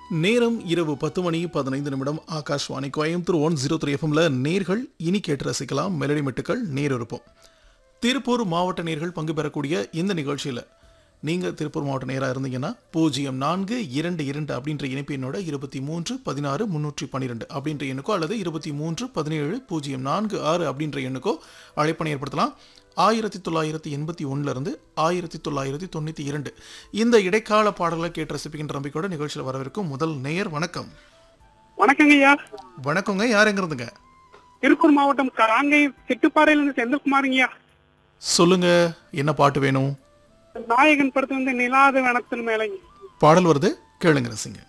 நேரம் இரவு பத்து மணி பதினைந்து நிமிடம் Akashvani Coimbatore one zero three எஃப்எம்ல நேர்கள் இனி கேட்டு ரசிக்கலாம் மெலடி மெட்டுக்கள் நேர் இருப்போம் திருப்பூர் மாவட்ட நேர்கள் பங்கு பெறக்கூடிய இந்த நிகழ்ச்சியில் நீங்கள் திருப்பூர் மாவட்ட நேராக இருந்தீங்கன்னா பூஜ்ஜியம் நான்கு இரண்டு இரண்டு அப்படின்ற இணைப்பு எண்ணோட இருபத்தி மூன்று பதினாறு முன்னூற்றி பன்னிரெண்டு அப்படின்ற எண்ணுக்கோ அல்லது இருபத்தி மூன்று பதினேழு பூஜ்ஜியம் நான்கு ஆறு அப்படின்ற எண்ணுக்கோ அழைப்பணி ஏற்படுத்தலாம் ஆயிரத்தி தொள்ளாயிரத்தி எண்பத்தி ஒன்றிலிருந்து ஆயிரத்தி தொள்ளாயிரத்தி தொண்ணூற்றி இரண்டு இந்த இடைக்கால பாடல்களை கேட்டு ரசிப்பிக்கின்ற நம்பிக்கையோட நிகழ்ச்சியில் வரவிருக்கும் முதல் நேயர் வணக்கம் வணக்கங்க ஐயா வணக்கங்க யார் எங்க இருந்துங்க திருப்பூர் மாவட்டம் காங்கை சிட்டுப்பாறையில இருந்து செந்தில்குமாருங்கய்யா சொல்லுங்க என்ன பாட்டு வேணும் நாயகன் படத்துல இருந்து நிலாத வனத்தின் மேலைங்க பாடல் வருது கேளுங்க ரசிங்க